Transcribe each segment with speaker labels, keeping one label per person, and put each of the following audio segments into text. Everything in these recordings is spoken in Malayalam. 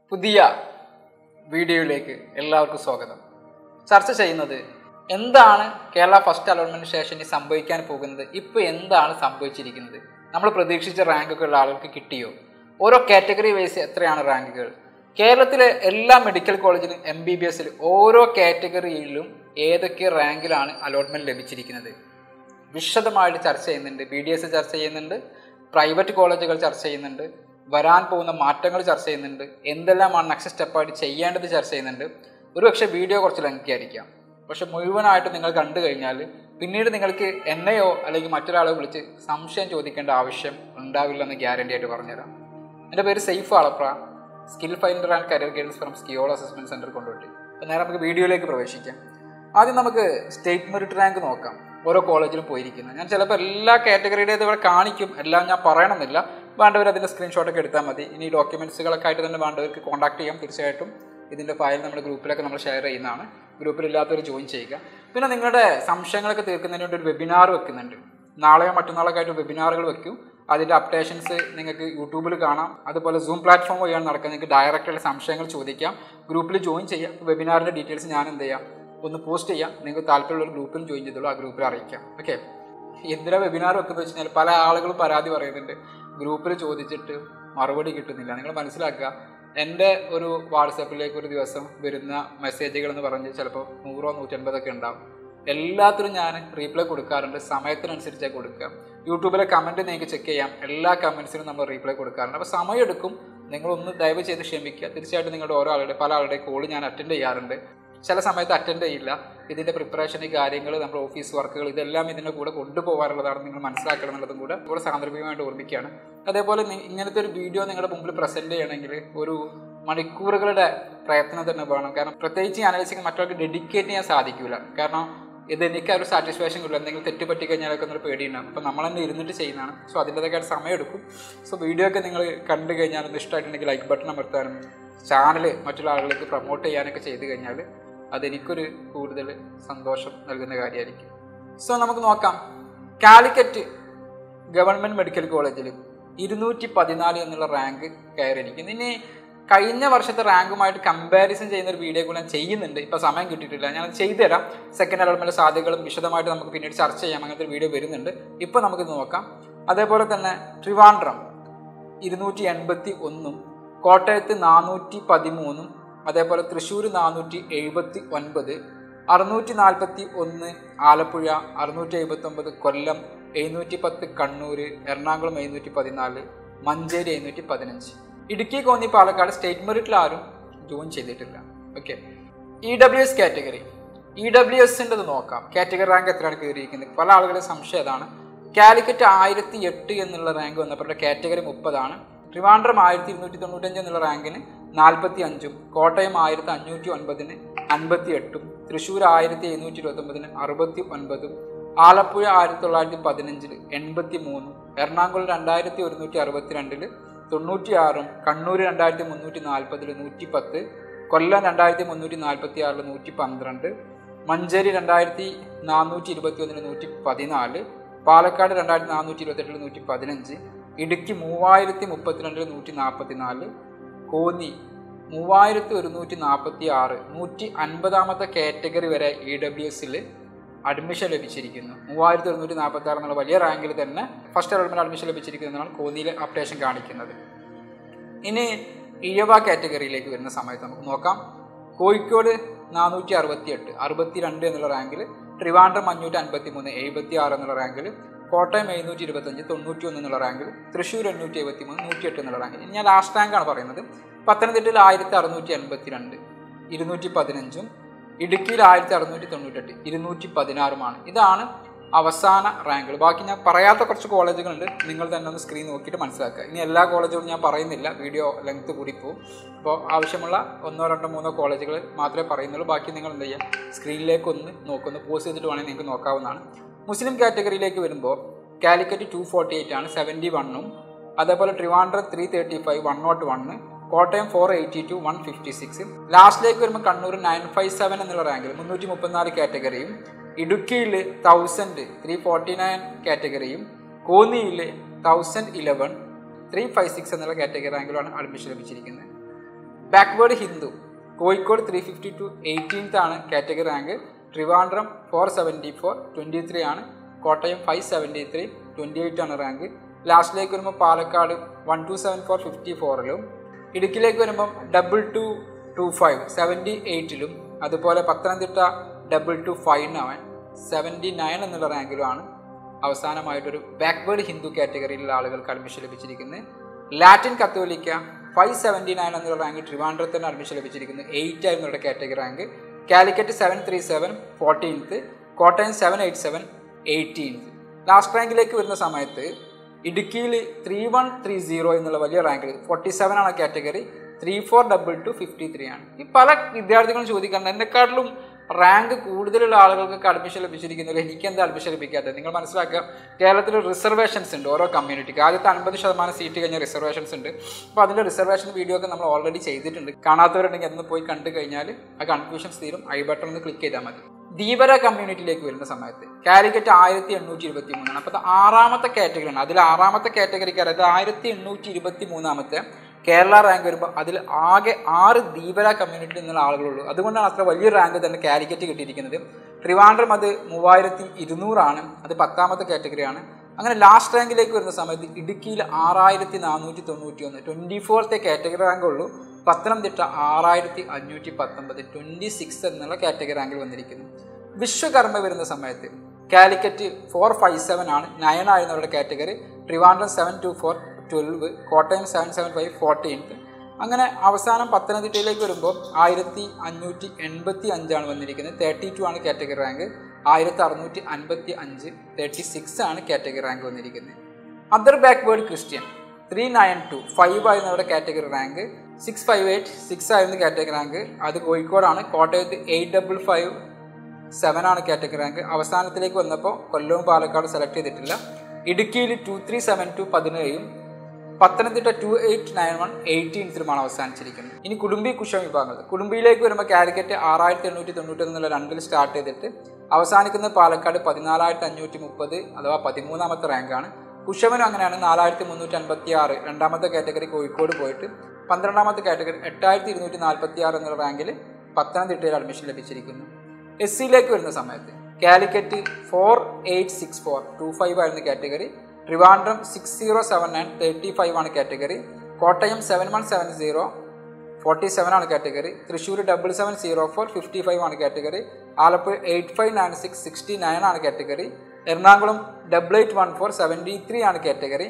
Speaker 1: പുതിയ വീഡിയോയിലേക്ക് എല്ലാവർക്കും സ്വാഗതം ചർച്ച ചെയ്യുന്നത് എന്താണ് കേരള ഫസ്റ്റ് അലോട്ട്മെന്റ് ശേഷം സംഭവിക്കാൻ പോകുന്നത് ഇപ്പോൾ എന്താണ് സംഭവിച്ചിരിക്കുന്നത് നമ്മൾ പ്രതീക്ഷിച്ച റാങ്കൊക്കെ ഉള്ള ആളുകൾക്ക് കിട്ടിയോ ഓരോ കാറ്റഗറി വൈസ് എത്രയാണ് റാങ്കുകൾ കേരളത്തിലെ എല്ലാ മെഡിക്കൽ കോളേജിലും എം ബി ബി എസിൽ ഓരോ കാറ്റഗറിയിലും ഏതൊക്കെ റാങ്കിലാണ് അലോട്ട്മെന്റ് ലഭിച്ചിരിക്കുന്നത് വിശദമായിട്ട് ചർച്ച ചെയ്യുന്നുണ്ട് ബി ഡി എസ് ചർച്ച ചെയ്യുന്നുണ്ട് പ്രൈവറ്റ് കോളേജുകൾ ചർച്ച ചെയ്യുന്നുണ്ട് വരാൻ പോകുന്ന മാറ്റങ്ങൾ ചർച്ച ചെയ്യുന്നുണ്ട് എന്തെല്ലാമാണ് നെക്സ്റ്റ് സ്റ്റെപ്പായിട്ട് ചെയ്യേണ്ടത് ചർച്ച ചെയ്യുന്നുണ്ട് ഒരുപക്ഷെ വീഡിയോ കുറച്ച് ലംഘിയായിരിക്കാം പക്ഷെ മുഴുവനായിട്ട് നിങ്ങൾ കണ്ടു കഴിഞ്ഞാൽ പിന്നീട് നിങ്ങൾക്ക് എന്നെയോ അല്ലെങ്കിൽ മറ്റൊരാളെ വിളിച്ച് സംശയം ചോദിക്കേണ്ട ആവശ്യം ഉണ്ടാവില്ലെന്ന് ഗ്യാരണ്ടി ആയിട്ട് പറഞ്ഞുതരാം എൻ്റെ പേര് സെയ്ഫ് ആളപ്ര skill finder and career guidance from school assessment centre കൊണ്ടുപോയി അപ്പോൾ നേരെ നമുക്ക് വീഡിയോയിലേക്ക് പ്രവേശിക്കാം ആദ്യം നമുക്ക് സ്റ്റേറ്റ് മെറിറ്റ് റാങ്ക് നോക്കാം ഓരോ കോളേജിലും പോയിരിക്കുന്നത് ഞാൻ ചിലപ്പോൾ എല്ലാ കാറ്റഗറിയുടേത് ഇവിടെ കാണിക്കും എല്ലാം ഞാൻ പറയണമെന്നില്ല വേണ്ടവർ അതിൻ്റെ സ്ക്രീൻഷോട്ടൊക്കെ എടുത്താൽ മതി ഇനി ഡോക്യുമെൻറ്റ്സുകളൊക്കെ ആയിട്ട് തന്നെ വേണ്ടവർക്ക് കോൺടാക്ട് ചെയ്യാം തീർച്ചയായിട്ടും ഇതിൻ്റെ ഫയൽ നമ്മുടെ ഗ്രൂപ്പിലൊക്കെ നമ്മൾ ഷെയർ ചെയ്യുന്നതാണ് ഗ്രൂപ്പിലില്ലാത്തവർ ജോയിൻ ചെയ്യുക പിന്നെ നിങ്ങളുടെ സംശയങ്ങളൊക്കെ തീർക്കുന്നതിന് വേണ്ടി ഒരു വെബിനാർ വെക്കുന്നുണ്ട് നാളെയോ മറ്റന്നാളൊക്കെ ആയിട്ട് വെബിനാറുകൾ വെക്കും അതിൻ്റെ അപ്ഡേഷൻസ് നിങ്ങൾക്ക് യൂട്യൂബിൽ കാണാം അതുപോലെ സൂം പ്ലാറ്റ്ഫോം വഴിയാണ് നടക്കുന്നത് നിങ്ങൾക്ക് ഡയറക്റ്റായിട്ട് സംശയങ്ങൾ ചോദിക്കാം ഗ്രൂപ്പിൽ ജോയിൻ ചെയ്യാം വെബിനാറിൻ്റെ ഡീറ്റെയിൽസ് ഞാൻ എന്ത് ചെയ്യാം ഒന്ന് പോസ്റ്റ് ചെയ്യാം നിങ്ങൾക്ക് താല്പര്യമുള്ള ഒരു ഗ്രൂപ്പിൽ ജോയിൻ ചെയ്തോളൂ ആ ഗ്രൂപ്പിൽ അറിയിക്കാം ഓക്കെ എന്തിനാ വെബിനാർ വെക്കുന്നത് വെച്ച് കഴിഞ്ഞാൽ പല ആളുകളും പരാതി പറയുന്നുണ്ട് ഗ്രൂപ്പിൽ ചോദിച്ചിട്ട് മറുപടി കിട്ടുന്നില്ല നിങ്ങൾ മനസ്സിലാക്കുക എൻ്റെ ഒരു വാട്സപ്പിലേക്ക് ഒരു ദിവസം വരുന്ന മെസ്സേജുകൾ എന്ന് പറഞ്ഞ് ചിലപ്പോൾ നൂറോ നൂറ്റൻപതൊക്കെ ഉണ്ടാവും എല്ലാത്തിനും ഞാൻ റീപ്ലൈ കൊടുക്കാറുണ്ട് സമയത്തിനനുസരിച്ചാണ് കൊടുക്കുക യൂട്യൂബിലെ കമൻറ്റ് നിങ്ങൾക്ക് ചെക്ക് ചെയ്യാം എല്ലാ കമൻസിനും നമ്മൾ റീപ്ലൈ കൊടുക്കാറുണ്ട് അപ്പോൾ സമയമെടുക്കും നിങ്ങളൊന്ന് ദയവ് ചെയ്ത് ക്ഷമിക്കുക തീർച്ചയായിട്ടും നിങ്ങളുടെ ഓരോ ആളുടെ പല ആളുടെ കോൾ ഞാൻ അറ്റൻഡ് ചെയ്യാറുണ്ട് ചില സമയത്ത് അറ്റൻഡ് ചെയ്യില്ല ഇതിൻ്റെ പ്രിപ്പറേഷൻ ഈ കാര്യങ്ങൾ നമ്മുടെ ഓഫീസ് വർക്കുകൾ ഇതെല്ലാം ഇതിൻ്റെ കൂടെ കൊണ്ടുപോകാറുള്ളതാണ് നിങ്ങൾ മനസ്സിലാക്കണം എന്നുള്ളതും കൂടെ കൂടെ സാന്ദർഭികമായിട്ട് ഓർമ്മിക്കുകയാണ് അതേപോലെ നി- ഇങ്ങനത്തെ ഒരു വീഡിയോ നിങ്ങളുടെ മുമ്പിൽ പ്രസൻറ്റ് ചെയ്യണമെങ്കിൽ ഒരു മണിക്കൂറുകളുടെ പ്രയത്നം തന്നെ വേണം കാരണം പ്രത്യേകിച്ച് അനലിസിങ് മറ്റൊരാൾക്ക് ഡെഡിക്കേറ്റ് ചെയ്യാൻ സാധിക്കില്ല കാരണം ഇത് എനിക്ക് ആ ഒരു സാറ്റിസ്ഫാക്ഷൻ കിട്ടില്ല എന്തെങ്കിലും തെറ്റ് പറ്റി കഴിഞ്ഞാലൊക്കെ ഒരു പേടിയുണ്ടാകും അപ്പോൾ നമ്മൾ തന്നെ ഇരുന്നിട്ട് ചെയ്യുന്നതാണ് സോ അതിൻ്റെതൊക്കെ സമയം എടുക്കും സോ വീഡിയോ ഒക്കെ നിങ്ങൾ കണ്ടു കഴിഞ്ഞാൽ ഒന്ന് ഇഷ്ടമായിട്ടുണ്ടെങ്കിൽ ലൈക്ക് ബട്ടൺ അമർത്താനും ചാനൽ മറ്റുള്ള ആളുകൾക്ക് പ്രൊമോട്ട് ചെയ്യാനൊക്കെ ചെയ്ത് കഴിഞ്ഞാൽ അതെനിക്കൊരു കൂടുതൽ സന്തോഷം നൽകുന്ന കാര്യമായിരിക്കും സോ നമുക്ക് നോക്കാം കാലിക്കറ്റ് ഗവൺമെൻറ് മെഡിക്കൽ കോളേജിൽ ഇരുന്നൂറ്റി പതിനാല് എന്നുള്ള റാങ്ക് കയറിയിരിക്കുന്നു ഇനി കഴിഞ്ഞ വർഷത്തെ റാങ്കുമായിട്ട് കമ്പാരിസൺ ചെയ്യുന്ന ഒരു വീഡിയോ കൂടെ ഞാൻ ചെയ്യുന്നുണ്ട് ഇപ്പോൾ സമയം കിട്ടിയിട്ടില്ല ഞാൻ അത് ചെയ്തു തരാം സെക്കൻഡ് അലോട്ട്മെൻറ്റ് സാധ്യതകളും വിശദമായിട്ട് നമുക്ക് പിന്നീട് ചർച്ച ചെയ്യാം അങ്ങനത്തെ ഒരു വീഡിയോ വരുന്നുണ്ട് ഇപ്പോൾ നമുക്കിത് നോക്കാം അതേപോലെ തന്നെ ട്രിവാൻഡ്രം ഇരുന്നൂറ്റി എൺപത്തി ഒന്നും കോട്ടയത്ത് നാനൂറ്റി പതിമൂന്നും അതേപോലെ തൃശ്ശൂർ നാനൂറ്റി എഴുപത്തി ഒൻപത് അറുന്നൂറ്റി നാൽപ്പത്തി ഒന്ന് ആലപ്പുഴ അറുന്നൂറ്റി എഴുപത്തി ഒമ്പത് കൊല്ലം എഴുന്നൂറ്റി പത്ത് കണ്ണൂർ എറണാകുളം എഴുന്നൂറ്റി പതിനാല് മഞ്ചേരി എഴുന്നൂറ്റി പതിനഞ്ച് ഇടുക്കി കോന്നി പാലക്കാട് സ്റ്റേറ്റ് മെറിറ്റിൽ ആരും ജോയിൻ ചെയ്തിട്ടില്ല okay E W S category E W എസിൻ്റെത് നോക്കാം കാറ്റഗറി റാങ്ക് എത്രയാണ് കയറിയിരിക്കുന്നത് പല ആളുകളുടെ സംശയം അതാണ് കാലിക്കറ്റ് ആയിരത്തി എട്ട് എന്നുള്ള റാങ്ക് വന്നപ്പോൾ കാറ്റഗറി മുപ്പതാണ് ട്രിവാൻഡ്രം ആയിരത്തി ഇരുന്നൂറ്റി തൊണ്ണൂറ്റഞ്ച് എന്നുള്ള റാങ്കിന് നാൽപ്പത്തി അഞ്ചും കോട്ടയം ആയിരത്തി അഞ്ഞൂറ്റി ഒൻപതിന് അൻപത്തി എട്ടും തൃശ്ശൂർ ആയിരത്തി എഴുന്നൂറ്റി ഇരുപത്തി ഒമ്പതിന് അറുപത്തി ഒൻപതും ആലപ്പുഴ ആയിരത്തി തൊള്ളായിരത്തി പതിനഞ്ചിൽ എൺപത്തി മൂന്നും എറണാകുളം രണ്ടായിരത്തി ഒരുന്നൂറ്റി അറുപത്തിരണ്ടില് തൊണ്ണൂറ്റി ആറും കണ്ണൂർ രണ്ടായിരത്തി മുന്നൂറ്റി നാൽപ്പതിൽ നൂറ്റി പത്ത് കൊല്ലം രണ്ടായിരത്തി മുന്നൂറ്റി നാൽപ്പത്തി ആറിൽ നൂറ്റി പന്ത്രണ്ട് മഞ്ചേരി രണ്ടായിരത്തി നാനൂറ്റി ഇരുപത്തി ഒന്നിൽ നൂറ്റി പതിനാല് പാലക്കാട് രണ്ടായിരത്തി നാനൂറ്റി ഇരുപത്തെട്ടിൽ നൂറ്റി പതിനഞ്ച് ഇടുക്കി മൂവായിരത്തി മുപ്പത്തിരണ്ടിൽ നൂറ്റി നാൽപ്പത്തി നാല് കോന്നി മൂവായിരത്തി ഒരുന്നൂറ്റി നാൽപ്പത്തി ആറ് നൂറ്റി അൻപതാമത്തെ കാറ്റഗറി വരെ ഇ ഡബ്ല്യു എസിൽ അഡ്മിഷൻ ലഭിച്ചിരിക്കുന്നു മൂവായിരത്തി ഒരുന്നൂറ്റി നാൽപ്പത്തി ആറ് എന്നുള്ള വലിയ റാങ്കിൽ തന്നെ ഫസ്റ്റ് അലോട്ട്മെന്റ് അഡ്മിഷൻ ലഭിച്ചിരിക്കുന്നതാണ് കോന്നിയിലെ അപ്ഡേഷൻ കാണിക്കുന്നത് ഇനി ഇഴവ കാറ്റഗറിയിലേക്ക് വരുന്ന സമയത്ത് നമുക്ക് നോക്കാം കോഴിക്കോട് നാനൂറ്റി അറുപത്തി എട്ട് അറുപത്തി രണ്ട് എന്നുള്ള റാങ്കിൽ ട്രിവാൻഡ്രം അഞ്ഞൂറ്റി അൻപത്തി മൂന്ന് എഴുപത്തി ആറ് എന്നുള്ള റാങ്കിൽ കോട്ടയം എഴുന്നൂറ്റി ഇരുപത്തഞ്ച് തൊണ്ണൂറ്റി ഒന്ന് എന്നുള്ള റാങ്കിൽ തൃശ്ശൂർ എണ്ണൂറ്റി എഴുപത്തി മൂന്ന് നൂറ്റി എട്ട് എന്നുള്ള റാങ്കിൽ ഇനി ഞാൻ ലാസ്റ്റ് റാങ്കാണ് പറയുന്നത് പത്തനംതിട്ടയിൽ ആയിരത്തി അറുന്നൂറ്റി എൺപത്തി രണ്ട് ഇരുന്നൂറ്റി പതിനഞ്ചും ഇടുക്കിയിൽ ആയിരത്തി അറുന്നൂറ്റി തൊണ്ണൂറ്റെട്ട് ഇരുന്നൂറ്റി പതിനാറുമാണ് ഇതാണ് അവസാന റാങ്കുകൾ ബാക്കി ഞാൻ പറയാത്ത കുറച്ച് കോളേജുകളുണ്ട് നിങ്ങൾ തന്നെ ഒന്ന് സ്ക്രീൻ നോക്കിയിട്ട് മനസ്സിലാക്കുക ഇനി എല്ലാ കോളേജുകളും ഞാൻ പറയുന്നില്ല വീഡിയോ ലെങ്ത് കൂടിപ്പോവും അപ്പോൾ ആവശ്യമുള്ള ഒന്നോ രണ്ടോ മൂന്നോ കോളേജുകൾ മാത്രമേ പറയുന്നുള്ളൂ ബാക്കി നിങ്ങൾ എന്ത് ചെയ്യുക സ്ക്രീനിലേക്ക് ഒന്ന് നോക്കുന്നു പോസ് ചെയ്തിട്ട് വേണമെങ്കിൽ നിങ്ങൾക്ക് നോക്കാവുന്നതാണ് മുസ്ലിം കാറ്റഗറിയിലേക്ക് വരുമ്പോൾ കാലിക്കറ്റ് ടു ഫോർട്ടി എയ്റ്റ് ആണ് സെവൻറ്റി വണ്ണും അതേപോലെ Trivandrum three thirty five one nought one Kottayam four eighty two one fifty six ലാസ്റ്റിലേക്ക് വരുമ്പോൾ കണ്ണൂർ നയൻ ഫൈവ് സെവൻ എന്നുള്ള റാങ്കിൽ മുന്നൂറ്റി മുപ്പത്തിനാല് കാറ്റഗറിയും ഇടുക്കിയിൽ തൗസൻഡ് ത്രീ ഫോർട്ടി നയൻ കാറ്റഗറിയും കോന്നിയിൽ thousand eleven three five six എന്നുള്ള കാറ്റഗറി റാങ്കിലാണ് അഡ്മിഷൻ ലഭിച്ചിരിക്കുന്നത് backward Hindu Kozhikode three fifty two eighteenth ആണ് category rank Trivandrum four seventy four twenty three ആണ് Kottayam five seventy three twenty eight ആണ് റാങ്ക് ലാസ്റ്റിലേക്ക് വരുമ്പോൾ Palakkad one two seven four fifty ഫോറിലും ഇടുക്കിയിലേക്ക് വരുമ്പം double two two five seventy എയ്റ്റിലും അതുപോലെ Pathanamthitta double two five nine seventy nine എന്നുള്ള റാങ്കിലുമാണ് അവസാനമായിട്ടൊരു ബാക്ക്വേർഡ് ഹിന്ദു കാറ്റഗറിയിലുള്ള ആളുകൾക്ക് അഡ്മിഷൻ ലഭിച്ചിരിക്കുന്നത് ലാറ്റിൻ കത്തോലിക്ക ഫൈവ് സെവൻറ്റി നയൻ എന്നുള്ള റാങ്ക് ട്രിവാൻഡ്രത്തിന് അഡ്മിഷൻ ലഭിച്ചിരിക്കുന്നത് എയ്റ്റ് ആയിരുന്നു ഇവിടെ category rank Calicut seven three seven fourteenth Kottayam seven eight seven eighteenth last റാങ്കിലേക്ക് വരുന്ന സമയത്ത് ഇടുക്കിയിൽ ത്രീ വൺ ത്രീ സീറോ എന്നുള്ള വലിയ റാങ്കിൽ ഫോർട്ടി സെവൻ ആണ് category three four double two fifty three ആണ് ഈ പല വിദ്യാർത്ഥികളും ചോദിക്കാറുണ്ട് എന്നെക്കാട്ടിലും റാങ്ക് കൂടുതലുള്ള ആളുകൾക്ക് അഡ്മിഷൻ ലഭിച്ചിരിക്കുന്നില്ല എനിക്ക് എന്താ അഡ്മിഷൻ ലഭിക്കാത്തത് നിങ്ങൾ മനസ്സിലാക്കുക കേരളത്തിൽ റിസർവേഷൻസ് ഉണ്ട് ഓരോ കമ്മ്യൂണിറ്റിക്ക് ആദ്യത്തെ അൻപത് ശതമാനം സീറ്റ് കഴിഞ്ഞ റിസർവേഷൻസ് ഉണ്ട് അപ്പോൾ അതിൻ്റെ റിസർവേഷൻ വീഡിയോ ഒക്കെ നമ്മൾ ഓൾറെഡി ചെയ്തിട്ടുണ്ട് കാണാത്തവരുണ്ടെങ്കിൽ അന്ന് പോയി കണ്ടു കഴിഞ്ഞാൽ ആ കൺഫ്യൂഷൻസ് തീരും ഐ ബട്ടൺ ഒന്ന് ക്ലിക്ക് ചെയ്താൽ മതി ധീവര കമ്മ്യൂണിറ്റിയിലേക്ക് വരുന്ന സമയത്ത് കാലിക്കറ്റ് ആയിരത്തി എണ്ണൂറ്റി ഇരുപത്തി മൂന്നാണ് അപ്പോൾ ആറാമത്തെ കാറ്റഗറിയാണ് അതിൽ ആറാമത്തെ കാറ്റഗറിക്ക് അതായത് ആയിരത്തി എണ്ണൂറ്റി ഇരുപത്തി മൂന്നാമത്തെ കേരള റാങ്ക് വരുമ്പോൾ അതിൽ ആകെ ആറ് ധീവര കമ്മ്യൂണിറ്റിയിൽ നിന്നുള്ള ആളുകളുള്ളൂ അതുകൊണ്ടാണ് അത്ര വലിയ റാങ്ക് തന്നെ കാലിക്കറ്റ് കിട്ടിയിരിക്കുന്നത് ട്രിവാൻഡ്രം അത് മൂവായിരത്തി ഇരുന്നൂറാണ് അത് പത്താമത്തെ കാറ്റഗറിയാണ് അങ്ങനെ ലാസ്റ്റ് റാങ്കിലേക്ക് വരുന്ന സമയത്ത് ഇടുക്കിയിൽ ആറായിരത്തി നാനൂറ്റി തൊണ്ണൂറ്റി ഒന്ന് ട്വൻറ്റി ഫോർത്തെ കാറ്റഗറി റാങ്ക് ഉള്ളൂ പത്തനംതിട്ട ആറായിരത്തി അഞ്ഞൂറ്റി പത്തൊമ്പത് ട്വൻറ്റി സിക്സ് എന്നുള്ള കാറ്റഗറി റാങ്കിൽ വന്നിരിക്കുന്നു വിശ്വകർമ്മ വരുന്ന സമയത്ത് കാലിക്കറ്റ് ഫോർ ഫൈവ് സെവൻ ആണ് നയൻ ആയിരുന്നു അവരുടെ category Trivandrum seven two four twelve Kottayam seven seven five fourteenth അങ്ങനെ അവസാനം പത്തനംതിട്ടയിലേക്ക് വരുമ്പോൾ ആയിരത്തി അഞ്ഞൂറ്റി എൺപത്തി അഞ്ചാണ് വന്നിരിക്കുന്നത് തേർട്ടി ടു ആണ് കാറ്റഗറി റാങ്ക് ആയിരത്തി അറുന്നൂറ്റി അൻപത്തി അഞ്ച് തേർട്ടി സിക്സ് ആണ് കാറ്റഗറി റാങ്ക് വന്നിരിക്കുന്നത് other backward Christian three nine two five ആയിരുന്നു അവരുടെ category rank six five eight six ആയിരുന്നു കാറ്റഗറി റാങ്ക് അത് കോഴിക്കോടാണ് കോട്ടയത്ത് എയ്റ്റ് ഡബിൾ ഫൈവ് സെവൻ ആണ് കാറ്റഗറി റാങ്ക് അവസാനത്തിലേക്ക് വന്നപ്പോൾ കൊല്ലവും പാലക്കാട് സെലക്ട് ചെയ്തിട്ടില്ല ഇടുക്കിയിൽ ടു ത്രീ സെവൻ ടു പതിനേഴും Pathanamthitta two eight nine one എയ്റ്റീൻത്തിലുമാണ് അവസാനിച്ചിരിക്കുന്നത് ഇനി കുടുംബി കുഷം വിഭാഗങ്ങൾ കുടുംബിയിലേക്ക് വരുമ്പോൾ കാലിക്കറ്റ് ആറായിരത്തി എണ്ണൂറ്റി തൊണ്ണൂറ്റി എന്നുള്ള രണ്ടിൽ സ്റ്റാർട്ട് ചെയ്തിട്ട് അവസാനിക്കുന്നത് പാലക്കാട് പതിനാലായിരത്തി അഞ്ഞൂറ്റി മുപ്പത് അഥവാ പതിമൂന്നാമത്തെ റാങ്കാണ് കുഷവനും അങ്ങനെയാണ് നാലായിരത്തി മുന്നൂറ്റി അൻപത്തി ആറ് രണ്ടാമത്തെ കാറ്റഗറി കോഴിക്കോട് പോയിട്ട് പന്ത്രണ്ടാമത്തെ കാറ്റഗറി എട്ടായിരത്തി ഇരുന്നൂറ്റി നാൽപ്പത്തി ആറ് എന്നുള്ള റാങ്കിൽ പത്തനംതിട്ടയിൽ അഡ്മിഷൻ ലഭിച്ചിരിക്കുന്നു എസ് സിയിലേക്ക് വരുന്ന സമയത്ത് Calicut four eight six four two five ആയിരുന്നു category Trivandrum six zero seven nine thirty five ആണ് category Kottayam seven one seven zero forty seven ആണ് category Thrissur double seven zero four fifty five ആണ് category Alappuzha eight five nine six sixty nine ആണ് category Ernakulam double eight one four seventy three ആണ് category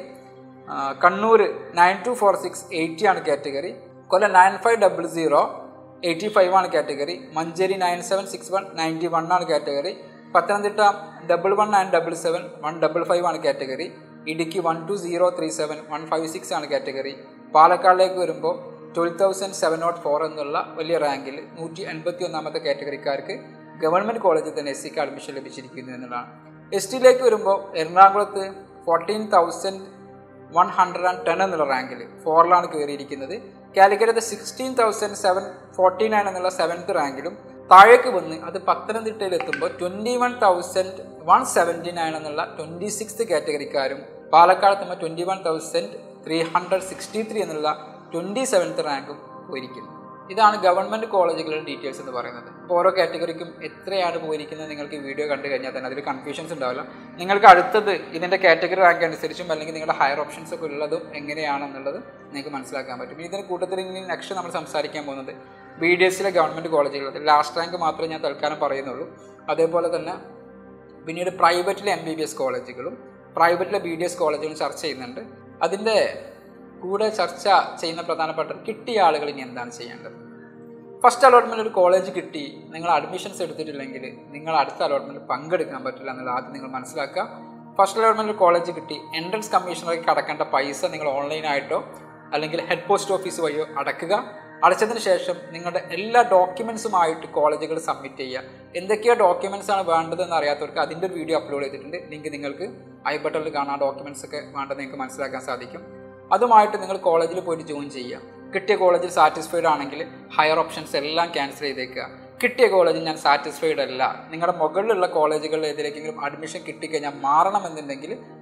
Speaker 1: Kannur nine two four six eighty ആണ് category Kollam nine five double zero eighty five ആണ് category Manjeri nine seven six one ninety one ആണ് category Pathanamthitta double one nine double seven one double five ആണ് category Idukki one two zero three seven one five six ആണ് കാറ്റഗറി പാലക്കാടിലേക്ക് വരുമ്പോൾ twelve thousand seven nought four എന്നുള്ള വലിയ റാങ്കിൽ നൂറ്റി എൺപത്തി ഒന്നാമത്തെ കാറ്റഗറിക്കാർക്ക് ഗവൺമെൻറ് കോളേജിൽ തന്നെ എസ് സിക്ക് അഡ്മിഷൻ ലഭിച്ചിരിക്കുന്നു എന്നുള്ളതാണ് എസ് ടിയിലേക്ക് വരുമ്പോൾ എറണാകുളത്ത് fourteen thousand one hundred and ten എന്നുള്ള റാങ്കിൽ ഫോറിലാണ് കയറിയിരിക്കുന്നത് Calicut sixteen thousand seven forty nine എന്നുള്ള സെവൻത്ത് റാങ്കിലും താഴേക്ക് വന്ന് അത് പത്തനംതിട്ടയിൽ എത്തുമ്പോൾ twenty one thousand one seventy nine എന്നുള്ള ട്വൻറ്റി സിക്സ്ത് കാറ്റഗറിക്കാരും പാലക്കാട് എത്തുമ്പോൾ twenty one thousand three hundred sixty three എന്നുള്ള ട്വൻറ്റി സെവൻത്ത് റാങ്കും പോയിരിക്കുന്നു ഇതാണ് ഗവൺമെൻറ് കോളേജുകളുടെ ഡീറ്റെയിൽസ് എന്ന് പറയുന്നത് അപ്പോൾ ഓരോ കാറ്റഗറിക്കും എത്രയാണ് പോയിരിക്കുന്നത് നിങ്ങൾക്ക് ഈ വീഡിയോ കണ്ടു കഴിഞ്ഞാൽ തന്നെ അതിൽ കൺഫ്യൂഷൻസ് ഉണ്ടാവില്ല നിങ്ങൾക്ക് അടുത്തത് ഇതിൻ്റെ കാറ്റഗറി റാങ്ക് അനുസരിച്ചും അല്ലെങ്കിൽ നിങ്ങളുടെ ഹയർ ഓപ്ഷൻസ് ഒക്കെ ഉള്ളതും എങ്ങനെയാണെന്നുള്ളത് നിങ്ങൾക്ക് മനസ്സിലാക്കാൻ പറ്റും ഇനി ഇതിന് കൂട്ടത്തിൽ ഇനി നെക്സ്റ്റ് നമ്മൾ സംസാരിക്കാൻ പോകുന്നത് ബി ഡി എസിലെ ഗവൺമെൻറ് കോളേജുകൾ ലാസ്റ്റ് റാങ്ക് മാത്രമേ ഞാൻ തൽക്കാലം പറയുന്നുള്ളൂ അതേപോലെ തന്നെ പിന്നീട് പ്രൈവറ്റിലെ എം ബി ബി എസ് കോളേജുകളും പ്രൈവറ്റിലെ ബി ഡി എസ് കോളേജുകളും ചർച്ച ചെയ്യുന്നുണ്ട് അതിൻ്റെ കൂടെ ചർച്ച ചെയ്യുന്ന പ്രധാനപ്പെട്ട കിട്ടിയ ആളുകൾ ഇനി എന്താണ് ചെയ്യേണ്ടത് ഫസ്റ്റ് അലോട്ട്മെൻറ്റ് ഒരു കോളേജ് കിട്ടി നിങ്ങൾ അഡ്മിഷൻസ് എടുത്തിട്ടില്ലെങ്കിൽ നിങ്ങൾ അടുത്ത അലോട്ട്മെൻറ്റ് പങ്കെടുക്കാൻ പറ്റില്ല എന്നുള്ള ആദ്യം നിങ്ങൾ മനസ്സിലാക്കുക ഫസ്റ്റ് അലോട്ട്മെൻറ്റ് കോളേജ് കിട്ടി എൻട്രൻസ് കമ്മീഷണർക്ക് അടക്കേണ്ട പൈസ നിങ്ങൾ ഓൺലൈനായിട്ടോ അല്ലെങ്കിൽ ഹെഡ് പോസ്റ്റ് ഓഫീസ് വഴിയോ അടക്കുക അടച്ചതിന് ശേഷം നിങ്ങളുടെ എല്ലാ ഡോക്യുമെൻസുമായിട്ട് കോളേജുകൾ സബ്മിറ്റ് ചെയ്യുക എന്തൊക്കെയോ ഡോക്യുമെൻസ് ആണ് വേണ്ടതെന്ന് അറിയാത്തവർക്ക് അതിൻ്റെ ഒരു വീഡിയോ അപ്ലോഡ് ചെയ്തിട്ടുണ്ട് ലിങ്ക് നിങ്ങൾക്ക് ഐ ബട്ടണിൽ കാണാൻ ഡോക്യുമെൻസ് ഒക്കെ വേണ്ടത് നിങ്ങൾക്ക് മനസ്സിലാക്കാൻ സാധിക്കും അതുമായിട്ട് നിങ്ങൾ കോളേജിൽ പോയിട്ട് ജോയിൻ ചെയ്യുക കിട്ടിയ കോളേജിൽ സാറ്റിസ്ഫൈഡ് ആണെങ്കിൽ ഹയർ ഓപ്ഷൻസ് എല്ലാം ക്യാൻസൽ ചെയ്തേക്കുക കിട്ടിയ കോളേജിൽ ഞാൻ സാറ്റിസ്ഫൈഡ് അല്ല നിങ്ങളുടെ മുകളിലുള്ള കോളേജുകളിൽ ഏതിലേക്കെങ്കിലും അഡ്മിഷൻ കിട്ടിക്കഴിഞ്ഞാൽ മാറണമെന്നുണ്ടെങ്കിൽ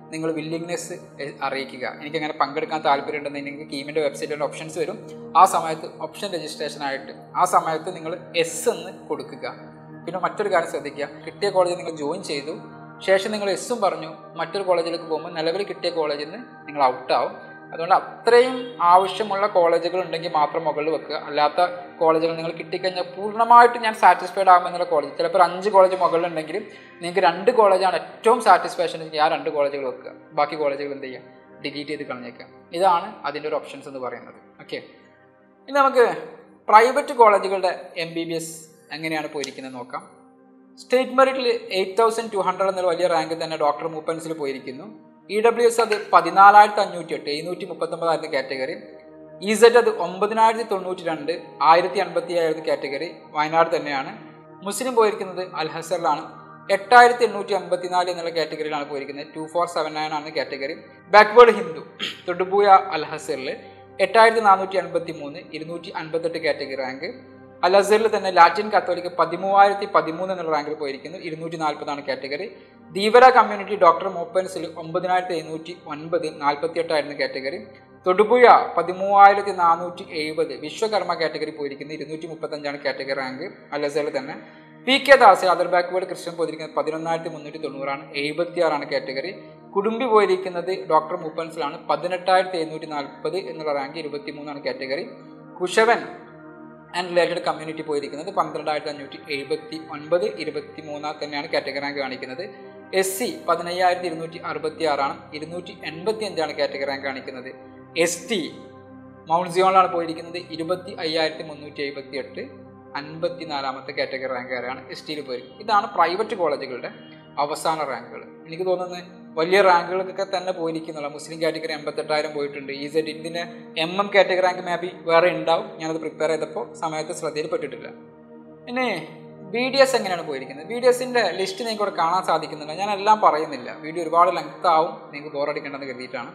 Speaker 1: നിങ്ങൾ വില്ലിങ്നെസ് അറിയിക്കുക എനിക്കങ്ങനെ പങ്കെടുക്കാൻ താല്പര്യമുണ്ടെന്ന് നിങ്ങൾക്ക് കീമിൻ്റെ വെബ്സൈറ്റിൽ ഓപ്ഷൻസ് വരും ആ സമയത്ത് ഓപ്ഷൻ രജിസ്ട്രേഷൻ ആയിട്ട് ആ സമയത്ത് നിങ്ങൾ എസ് എന്ന് കൊടുക്കുക പിന്നെ മറ്റൊരു കാര്യം ശ്രദ്ധിക്കുക കിട്ടിയ കോളേജിൽ നിങ്ങൾ ജോയിൻ ചെയ്തു ശേഷം നിങ്ങൾ എസ്സും പറഞ്ഞു മറ്റൊരു കോളേജിലേക്ക് പോകുമ്പോൾ നിലവിൽ കിട്ടിയ കോളേജിൽ നിന്ന് നിങ്ങൾ ഔട്ടാവും അതുകൊണ്ട് അത്രയും ആവശ്യമുള്ള കോളേജുകൾ ഉണ്ടെങ്കിൽ മാത്രം മുകളിൽ വെക്കുക അല്ലാത്ത കോളേജുകൾ നിങ്ങൾ കിട്ടിക്കഴിഞ്ഞാൽ പൂർണ്ണമായിട്ട് ഞാൻ സാറ്റിസ്ഫൈഡ് ആകുമെന്നുള്ള കോളേജ് ചിലപ്പോൾ ഒരു അഞ്ച് കോളേജ് മുകളിലുണ്ടെങ്കിലും നിങ്ങൾക്ക് രണ്ട് കോളേജാണ് ഏറ്റവും സാറ്റിസ്ഫാക്ഷൻ എങ്കിൽ ആ രണ്ട് കോളേജുകൾ വെക്കുക ബാക്കി കോളേജുകൾ എന്ത് ചെയ്യുക ഡിലീറ്റ് ചെയ്ത് കളഞ്ഞേക്കാം ഇതാണ് അതിൻ്റെ ഒരു ഓപ്ഷൻസ് എന്ന് പറയുന്നത് ഓക്കെ ഇനി നമുക്ക് പ്രൈവറ്റ് കോളേജുകളുടെ എം ബി ബി എസ് എങ്ങനെയാണ് പോയിരിക്കുന്നത് നോക്കാം സ്റ്റേറ്റ് മെറിറ്റിൽ എയ്റ്റ് തൗസൻഡ് ടു ഹൺഡ്രഡ് എന്നുള്ള വലിയ റാങ്കിൽ തന്നെ ഡോക്ടർ മൂപ്പൻസിൽ പോയിരിക്കുന്നു ഇ ഡബ്ല്യു എസ് അത് പതിനാലായിരത്തി അഞ്ഞൂറ്റി എട്ട് എഴുന്നൂറ്റി മുപ്പത്തൊമ്പതായിരത്തി കാറ്റഗറി ഇ സെഡ് അത് ഒമ്പതിനായിരത്തി തൊണ്ണൂറ്റി രണ്ട് ആയിരത്തി അൻപത്തി ഏഴായിരത്തി കാറ്റഗറി വയനാട് തന്നെയാണ് മുസ്ലിം പോയിരിക്കുന്നത് അൽ ഹസറിലാണ് എട്ടായിരത്തി എണ്ണൂറ്റി അമ്പത്തിനാല് എന്നുള്ള കാറ്റഗറിയിലാണ് പോയിരിക്കുന്നത് ടു ഫോർ സെവൻ നയൻ ആണ് കാറ്റഗറി ബാക്ക്വേർഡ് ഹിന്ദു തൊടുപുഴ അൽ ഹസറിൽ എട്ടായിരത്തി നാനൂറ്റി അൻപത്തി മൂന്ന് ഇരുന്നൂറ്റി അൻപത്തെട്ട് കാറ്റഗറി റാങ്ക് അൽ അസറിൽ തന്നെ ലാറ്റിൻ കത്തോലിക്ക് പതിമൂവായിരത്തി പതിമൂന്ന് എന്നുള്ള റാങ്കിൽ പോയിരിക്കുന്നു ഇരുന്നൂറ്റി നാൽപ്പതാണ് കാറ്റഗറി ധീവര കമ്മ്യൂണിറ്റി ഡോക്ടർ മോപ്പൻസിൽ ഒമ്പതിനായിരത്തി എഴുന്നൂറ്റി ഒൻപത് നാൽപ്പത്തി എട്ടായിരുന്നു കാറ്റഗറി തൊടുപുഴ പതിമൂവായിരത്തി നാനൂറ്റി എഴുപത് വിശ്വകർമ്മ കാറ്റഗറി പോയിരിക്കുന്നത് ഇരുന്നൂറ്റി മുപ്പത്തഞ്ചാണ് കാറ്റഗറി റാങ്ക് അൽ അസറിൽ തന്നെ P K Das other backward Christian പോയിരിക്കുന്നത് പതിനൊന്നായിരത്തി മുന്നൂറ്റി തൊണ്ണൂറാണ് എഴുപത്തിയാറാണ് കാറ്റഗറി കുടുംബി പോയിരിക്കുന്നത് ഡോക്ടർ മുപ്പൻസിലാണ് പതിനെട്ടായിരത്തി എഴുന്നൂറ്റി നാൽപ്പത് എന്നുള്ള റാങ്ക് ഇരുപത്തി മൂന്നാണ് category Kusavan and related community പോയിരിക്കുന്നത് പന്ത്രണ്ടായിരത്തി അഞ്ഞൂറ്റി എഴുപത്തി ഒൻപത് ഇരുപത്തി മൂന്നാം തന്നെയാണ് കാറ്റഗറി റാങ്ക് കാണിക്കുന്നത് എസ് സി പതിനയ്യായിരത്തി ഇരുന്നൂറ്റി അറുപത്തി ആറാണ് ഇരുന്നൂറ്റി എൺപത്തി അഞ്ചാണ് കാറ്റഗറി റാങ്ക് കാണിക്കുന്നത് എസ് ടി മൗണ്ട് സിയോണിലാണ് പോയിരിക്കുന്നത് ഇരുപത്തി അയ്യായിരത്തി മുന്നൂറ്റി എഴുപത്തി എട്ട് അൻപത്തി നാലാമത്തെ കാറ്റഗറി റാങ്കുകാരാണ് എസ് ടിയിൽ പോയിരിക്കുന്നത് ഇതാണ് പ്രൈവറ്റ് കോളേജുകളുടെ അവസാന റാങ്കുകൾ എനിക്ക് തോന്നുന്നത് വലിയ റാങ്കുകൾക്കൊക്കെ തന്നെ പോയിരിക്കുന്നുള്ള മുസ്ലിം കാറ്റഗറി എൺപത്തെട്ടായിരം പോയിട്ടുണ്ട് ഈ സെഡ് ഇതിൻ്റെ M M category rank maybe വേറെ ഉണ്ടാവും ഞാനത് പ്രിപ്പയർ ചെയ്തപ്പോൾ സമയത്ത് ശ്രദ്ധയിൽപ്പെട്ടിട്ടില്ല പിന്നെ ബി ഡി എസ് എങ്ങനെയാണ് പോയിരിക്കുന്നത് ബി ഡി എസിൻ്റെ ലിസ്റ്റ് നിങ്ങൾക്ക് ഇവിടെ കാണാൻ സാധിക്കുന്നില്ല ഞാൻ എല്ലാം പറയുന്നില്ല വീഡിയോ ഒരുപാട് ലെങ്ത് ആവും നിങ്ങൾക്ക് ബോറടിക്കേണ്ടെന്ന് കരുതിയിട്ടാണ്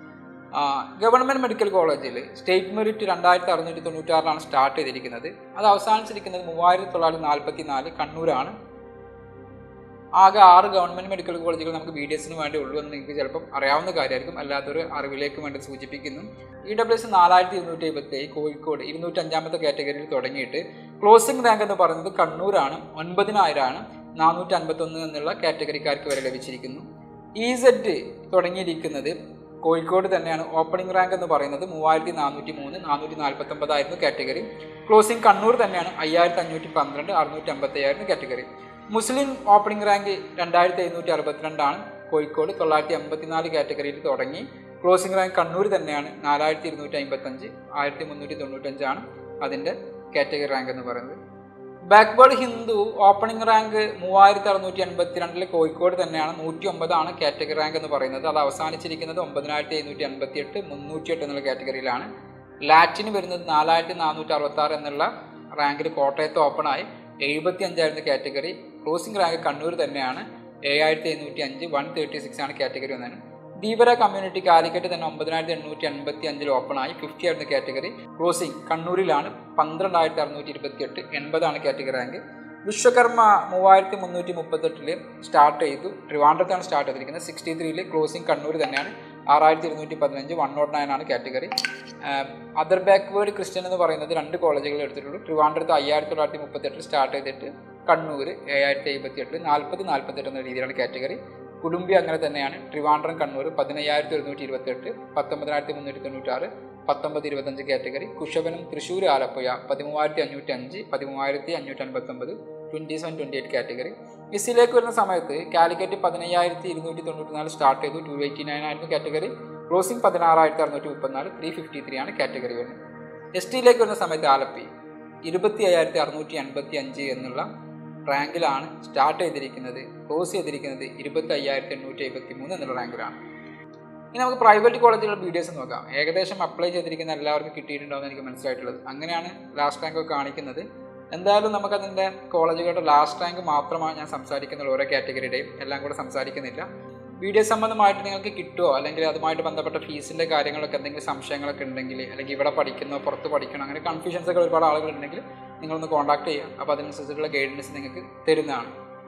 Speaker 1: ഗവൺമെൻറ് മെഡിക്കൽ കോളേജിൽ സ്റ്റേറ്റ് മെറിറ്റ് രണ്ടായിരത്തി അറുന്നൂറ്റി തൊണ്ണൂറ്റാറിലാണ് സ്റ്റാർട്ട് ചെയ്തിരിക്കുന്നത് അത് അവസാനിച്ചിരിക്കുന്നത് മൂവായിരത്തി തൊള്ളായിരത്തി നാൽപ്പത്തി നാല് കണ്ണൂരാണ് ആകെ ആറ് ഗവൺമെൻറ് മെഡിക്കൽ കോളേജുകൾ നമുക്ക് ബി ഡി എസിന് വേണ്ടി ഉള്ളൂ എന്ന് നിങ്ങൾക്ക് ചിലപ്പം അറിയാവുന്ന കാര്യമായിരിക്കും അല്ലാത്തൊരു അറിവിലേക്ക് വേണ്ടി സൂചിപ്പിക്കുന്നു ഇ ഡബ്ല്യു എസ് നാലായിരത്തി ഇരുന്നൂറ്റി എഴുപത്തി കോഴിക്കോട് ഇരുന്നൂറ്റി അഞ്ചാമത്തെ കാറ്റഗറിയിൽ തുടങ്ങിയിട്ട് ക്ലോസിംഗ് റാങ്ക് എന്ന് പറയുന്നത് കണ്ണൂരാണ് ഒൻപതിനായിരമാണ് നാനൂറ്റി അൻപത്തൊന്ന് എന്നുള്ള കാറ്റഗറിക്കാർക്ക് വരെ ലഭിച്ചിരിക്കുന്നു ഇ സെഡ് തുടങ്ങിയിരിക്കുന്നത് കോഴിക്കോട് തന്നെയാണ് ഓപ്പണിംഗ് റാങ്ക് എന്ന് പറയുന്നത് മൂവായിരത്തി നാനൂറ്റി മൂന്ന് നാനൂറ്റി നാൽപ്പത്തൊമ്പതായിരുന്നു കാറ്റഗറി ക്ലോസിംഗ് കണ്ണൂർ തന്നെയാണ് അയ്യായിരത്തി അഞ്ഞൂറ്റി പന്ത്രണ്ട് അറുന്നൂറ്റി അമ്പത്തി അയ്യായിരുന്നു കാറ്റഗറി മുസ്ലിം ഓപ്പണിംഗ് റാങ്ക് രണ്ടായിരത്തി എഴുന്നൂറ്റി അറുപത്തിരണ്ടാണ് കോഴിക്കോട് തൊള്ളായിരത്തി എൺപത്തിനാല് കാറ്റഗറിയിൽ തുടങ്ങി ക്ലോസിംഗ് റാങ്ക് കണ്ണൂർ തന്നെയാണ് നാലായിരത്തി ഇരുന്നൂറ്റി അമ്പത്തഞ്ച് ആയിരത്തി മുന്നൂറ്റി തൊണ്ണൂറ്റഞ്ചാണ് അതിൻ്റെ കാറ്റഗറി റാങ്ക് എന്ന് പറയുന്നത് ബാക്ക്വേർഡ് ഹിന്ദു ഓപ്പണിംഗ് റാങ്ക് മൂവായിരത്തി അറുന്നൂറ്റി എൺപത്തി രണ്ടിൽ കോഴിക്കോട് തന്നെയാണ് നൂറ്റി ഒമ്പതാണ് കാറ്റഗറി റാങ്ക് എന്ന് പറയുന്നത് അത് അവസാനിച്ചിരിക്കുന്നത് ഒമ്പതിനായിരത്തി എഴുന്നൂറ്റി എൺപത്തി എട്ട് മുന്നൂറ്റി എട്ട് എന്നുള്ള കാറ്റഗറിയിലാണ് ലാറ്റിന് വരുന്നത് നാലായിരത്തി നാനൂറ്റി അറുപത്തി ആറ് എന്നുള്ള റാങ്കിൽ കോട്ടയത്ത് ഓപ്പണായി എഴുപത്തി അഞ്ചായിരുന്നു കാറ്റഗറി ക്ലോസിംഗ് റാങ്ക് കണ്ണൂർ തന്നെയാണ് ഏഴായിരത്തി എണ്ണൂറ്റി അഞ്ച് വൺ തേർട്ടി സിക്സ് ആണ് കാറ്റഗറി ഒന്നാണ് ധീവര കമ്മ്യൂണിറ്റി കാലിക്കറ്റ് തന്നെ ഒമ്പതിനായിരത്തി എണ്ണൂറ്റി എൺപത്തി അഞ്ചിൽ ഓപ്പണായി ഫിഫ്റ്റി ആയിരുന്നു കാറ്റഗറി ക്ലോസിംഗ് കണ്ണൂരിലാണ് പന്ത്രണ്ടായിരത്തി അറുന്നൂറ്റി ഇരുപത്തി എട്ട് എൺപതാണ് കാറ്റഗറി റാങ്ക് വിശ്വകർമ്മ മൂവായിരത്തി മുന്നൂറ്റി മുപ്പത്തെട്ടില് സ്റ്റാർട്ട് ചെയ്തു ട്രിവാൻഡ്രത്താണ് സ്റ്റാർട്ട് ചെയ്തിരിക്കുന്നത് സിക്സ്റ്റി ത്രീയിൽ ക്ലോസിംഗ് കണ്ണൂർ തന്നെയാണ് ആറായിരത്തി ഇരുന്നൂറ്റി പതിനഞ്ച് വൺ നോട്ട് നയൻ ആണ് കാറ്റഗറി അതർ ബാക്ക്വേർഡ് ക്രിസ്ത്യൻ എന്ന് പറയുന്നത് രണ്ട് കോളേജുകൾ എടുത്തിട്ടുള്ളൂ ട്രിവാൻഡ്രത്ത് അയ്യായിരത്തി തൊള്ളായിരത്തി മുപ്പത്തെട്ടിൽ സ്റ്റാർട്ട് ചെയ്തിട്ട് കണ്ണൂർ ഏഴായിരത്തി എഴുപത്തി എട്ട് നാൽപ്പത് നാൽപ്പത്തെട്ട് എന്ന രീതിയിലാണ് കാറ്റഗറി കുടുംബി അങ്ങനെ തന്നെയാണ് ട്രിവാൻഡ്രം കണ്ണൂർ പതിനയ്യായിരത്തി ഒരുന്നൂറ്റി ഇരുപത്തെട്ട് പത്തൊമ്പതിനായിരത്തി മുന്നൂറ്റി തൊണ്ണൂറ്റാറ് പത്തൊമ്പത് ഇരുപത്തഞ്ച് കാറ്റഗറി കുശവനം തൃശ്ശൂർ ആലപ്പുഴ പതിമൂവായിരത്തി അഞ്ഞൂറ്റി അഞ്ച് പതിമൂവായിരത്തി അഞ്ഞൂറ്റി അൻപത്തൊമ്പത് twenty seven twenty eight category എസ്സിലേക്ക് വരുന്ന സമയത്ത് കാലിക്കറ്റ് പതിനയ്യായിരത്തി ഇരുന്നൂറ്റി തൊണ്ണൂറ്റി നാല് സ്റ്റാർട്ട് ചെയ്തു ടു എയ്റ്റി നയൻ ആയിരുന്നു കാറ്റഗറി ക്ലോസിംഗ് പതിനാറായിരത്തി അറുന്നൂറ്റി മുപ്പത്തിനാല് ത്രീ ഫിഫ്റ്റി ത്രീ ആണ് കാറ്റഗറി വരുന്നത് എസ് ടിയിലേക്ക് വരുന്ന സമയത്ത് ആലപ്പി ഇരുപത്തി അയ്യായിരത്തി അറുന്നൂറ്റി അൻപത്തി അഞ്ച് എന്നുള്ള റാങ്കിലാണ് സ്റ്റാർട്ട് ചെയ്തിരിക്കുന്നത് ക്ലോസ് ചെയ്തിരിക്കുന്നത് ഇരുപത്തി അയ്യായിരത്തി എണ്ണൂറ്റി എഴുപത്തി മൂന്ന് എന്നുള്ള റാങ്കിലാണ് ഇനി നമുക്ക് പ്രൈവറ്റ് കോളേജുകളുടെ ബി ഡി എസ് നോക്കാം ഏകദേശം അപ്ലൈ ചെയ്തിരിക്കുന്ന എല്ലാവർക്കും കിട്ടിയിട്ടുണ്ടാവും എനിക്ക് മനസ്സിലായിട്ടുള്ളത് അങ്ങനെയാണ് ലാസ്റ്റ് റാങ്ക് ഒക്കെ കാണിക്കുന്നത് എന്തായാലും നമുക്കതിൻ്റെ കോളേജുകളുടെ ലാസ്റ്റ് റാങ്ക് മാത്രമാണ് ഞാൻ സംസാരിക്കുന്നുള്ളൂ ഓരോ കാറ്റഗറിയുടെയും എല്ലാം കൂടെ സംസാരിക്കുന്നില്ല ബി ഡി എസ് സംബന്ധമായിട്ട് നിങ്ങൾക്ക് കിട്ടുമോ അല്ലെങ്കിൽ അതുമായിട്ട് ബന്ധപ്പെട്ട ഫീസിൻ്റെ കാര്യങ്ങളൊക്കെ എന്തെങ്കിലും സംശയങ്ങളൊക്കെ ഉണ്ടെങ്കിൽ അല്ലെങ്കിൽ ഇവിടെ പഠിക്കുന്നോ പുറത്ത് പഠിക്കണോ അങ്ങനെ കൺഫ്യൂഷൻസ് ഒക്കെ ഒരുപാട് ആളുകൾ ഉണ്ടെങ്കിൽ നിങ്ങളൊന്ന് കോൺടാക്ട് ചെയ്യുക അപ്പോൾ അതിനനുസരിച്ചുള്ള ഗൈഡൻസ് നിങ്ങൾക്ക് തരുന്നതാണ്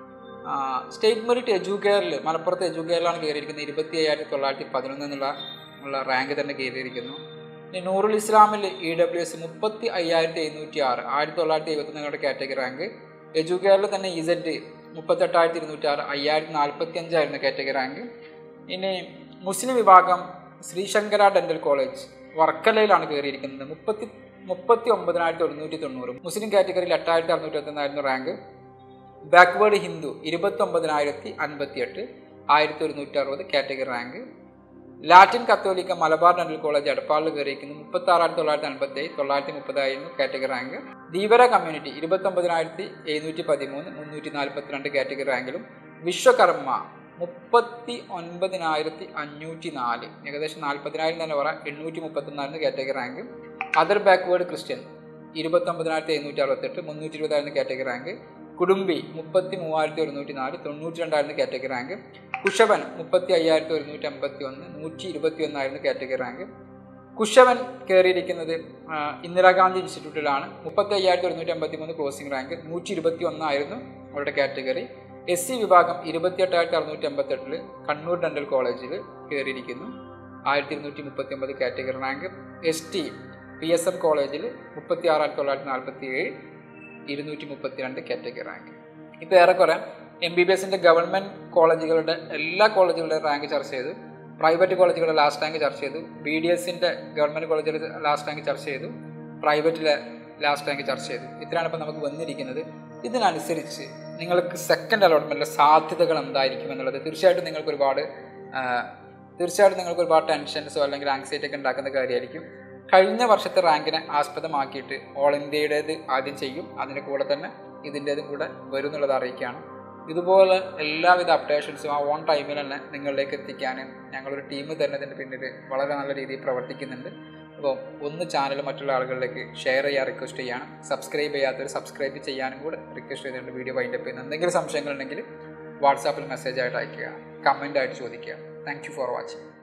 Speaker 1: സ്റ്റേറ്റ് മെറിറ്റ് എജുകെയറിൽ മലപ്പുറത്ത് എജുകെയറിലാണ് കയറിയിരിക്കുന്നത് ഇരുപത്തി അയ്യായിരത്തി തൊള്ളായിരത്തി പതിനൊന്ന് എന്നുള്ള ഉള്ള റാങ്ക് തന്നെ കയറിയിരിക്കുന്നു ഇനി നൂറുൽ ഇസ്ലാമിൽ ഇ ഡബ്ല്യു എസ് മുപ്പത്തി അയ്യായിരത്തി എഴുന്നൂറ്റി ആറ് ആയിരത്തി തൊള്ളായിരത്തി എഴുപത്തൊന്നുകളുടെ കാറ്റഗറി റാങ്ക് എജുകെയറിൽ തന്നെ ഇസഡ് മുപ്പത്തെട്ടായിരത്തി ഇരുന്നൂറ്റി ആറ് അയ്യായിരത്തി നാൽപ്പത്തി അഞ്ചായിരുന്നു കാറ്റഗറി റാങ്ക് ഇനി മുസ്ലിം വിഭാഗം ശ്രീശങ്കര ഡെന്റൽ കോളേജ് വർക്കലയിലാണ് കയറിയിരിക്കുന്നത് മുപ്പത്തി മുപ്പത്തി ഒമ്പതിനായിരത്തി ഒരുന്നൂറ്റി തൊണ്ണൂറ് മുസ്ലിം കാറ്റഗറിയിൽ എട്ടായിരത്തി അറുന്നൂറ്റി ഒന്നായിരുന്നു റാങ്ക് ബാക്ക്വേർഡ് ഹിന്ദു ഇരുപത്തി ഒമ്പതിനായിരത്തി അൻപത്തി എട്ട് ആയിരത്തി ഒരുന്നൂറ്റി അറുപത് കാറ്റഗറി റാങ്ക് ലാറ്റിൻ കത്തോലിക്ക മലബാർ ഡെന്റൽ കോളേജ് എടപ്പാളിൽ കയറിയിരിക്കുന്നു മുപ്പത്തി ആറായിരത്തി തൊള്ളായിരത്തി അൻപത്തി ഏഴ് തൊള്ളായിരത്തി മുപ്പതായിരുന്നു കാറ്റഗറി റാങ്ക് ധീവര കമ്മ്യൂണിറ്റി ഇരുപത്തി ഒമ്പതിനായിരത്തി എഴുന്നൂറ്റി പതിമൂന്ന് മുന്നൂറ്റി നാൽപ്പത്തിരണ്ട് കാറ്റഗറി റാങ്കിലും വിശ്വകർമ്മ മുപ്പത്തി ഒൻപതിനായിരത്തി അഞ്ഞൂറ്റി നാല് ഏകദേശം നാൽപ്പതിനായിരം തന്നെ പറയാം എണ്ണൂറ്റി മുപ്പത്തൊന്നായിരുന്നു category rank other backward Christian ഇരുപത്തൊമ്പതിനായിരത്തി എഴുന്നൂറ്റി അറുപത്തെട്ട് മുന്നൂറ്റി ഇരുപതായിരുന്നു കാറ്റഗറി റാങ്ക് കുടുംബി മുപ്പത്തി മൂവായിരത്തി ഒരുന്നൂറ്റി നാല് തൊണ്ണൂറ്റി രണ്ടായിരുന്നു കാറ്റഗറി റാങ്ക് കുഷവൻ മുപ്പത്തി അയ്യായിരത്തി ഒരുന്നൂറ്റി അമ്പത്തി ഒന്ന് നൂറ്റി ഇരുപത്തി ഒന്നായിരുന്നു കാറ്റഗറി റാങ്ക് കുഷവൻ കയറിയിരിക്കുന്നത് ആ, ഇന്ദിരാഗാന്ധി ഇൻസ്റ്റിറ്റ്യൂട്ടിലാണ് മുപ്പത്തി അയ്യായിരത്തി ഒരുന്നൂറ്റി അമ്പത്തി മൂന്ന് ക്ലോസിംഗ് റാങ്ക് നൂറ്റി ഇരുപത്തി ഒന്നായിരുന്നു അവരുടെ കാറ്റഗറി എസ് സി വിഭാഗം ഇരുപത്തി എട്ടായിരത്തി അറുന്നൂറ്റി അമ്പത്തെട്ടിൽ കണ്ണൂർ ഡെന്റൽ കോളേജിൽ കയറിയിരിക്കുന്നു ആയിരത്തി ഇരുന്നൂറ്റി മുപ്പത്തി ഒമ്പത് category rank S T P S M കോളേജിൽ മുപ്പത്തി ആറായിരത്തി തൊള്ളായിരത്തി നാൽപ്പത്തി ഏഴ് ഇരുന്നൂറ്റി മുപ്പത്തിരണ്ട് കാറ്റഗറി റാങ്ക് ഇപ്പോൾ ഏറെക്കുറെ എം ബി ബി എസിൻ്റെ ഗവൺമെൻറ് കോളേജുകളുടെ എല്ലാ കോളേജുകളുടെ റാങ്ക് ചർച്ച ചെയ്തു പ്രൈവറ്റ് കോളേജുകളുടെ ലാസ്റ്റ് റാങ്ക് ചർച്ച ചെയ്തു ബി ഡി എസിൻ്റെ ഗവൺമെൻറ് കോളേജുകളുടെ ലാസ്റ്റ് റാങ്ക് ചർച്ച ചെയ്തു പ്രൈവറ്റിലെ ലാസ്റ്റ് റാങ്ക് ചർച്ച ചെയ്തു ഇത്രയാണ് ഇപ്പോൾ നമുക്ക് വന്നിരിക്കുന്നത് ഇതിനനുസരിച്ച് നിങ്ങൾക്ക് സെക്കൻഡ് അലോട്ട്മെൻറ്റിലെ സാധ്യതകൾ എന്തായിരിക്കും എന്നുള്ളത് തീർച്ചയായിട്ടും നിങ്ങൾക്ക് ഒരുപാട് ആ, തീർച്ചയായിട്ടും നിങ്ങൾക്ക് ഒരുപാട് ടെൻഷൻസോ അല്ലെങ്കിൽ ആങ്സൈറ്റി ഒക്കെ ഉണ്ടാക്കുന്ന കാര്യമായിരിക്കും കഴിഞ്ഞ വർഷത്തെ റാങ്കിനെ ആസ്പദമാക്കിയിട്ട് ഓൾ ഇന്ത്യയുടേത് ആദ്യം ചെയ്യും അതിൻ്റെ കൂടെ തന്നെ ഇതിൻ്റേത് കൂടെ വരും എന്നുള്ളത് അറിയിക്കുകയാണ് ഇതുപോലെ എല്ലാവിധ അപ്ഡേഷൻസും ആ ഓൺ ടൈമിൽ തന്നെ നിങ്ങളിലേക്ക് എത്തിക്കാൻ ഞങ്ങളൊരു ടീം തന്നെ ഇതിൻ്റെ പിന്നിൽ വളരെ നല്ല രീതിയിൽ പ്രവർത്തിക്കുന്നുണ്ട് അപ്പോൾ ഒന്ന് ചാനൽ മറ്റുള്ള ആളുകളിലേക്ക് ഷെയർ ചെയ്യാൻ റിക്വസ്റ്റ് ചെയ്യണം സബ്സ്ക്രൈബ് ചെയ്യാത്തവർ സബ്സ്ക്രൈബ് ചെയ്യാനും കൂടെ റിക്വസ്റ്റ് ചെയ്തുകൊണ്ട് വീഡിയോ വൈൻഡപ്പ് ചെയ്യുന്ന എന്തെങ്കിലും സംശയങ്ങളുണ്ടെങ്കിൽ വാട്സാപ്പിൽ മെസ്സേജ് ആയിട്ട് അയയ്ക്കുക കമൻ്റ് ആയിട്ട് ചോദിക്കുക താങ്ക് യു ഫോർ വാച്ചിങ്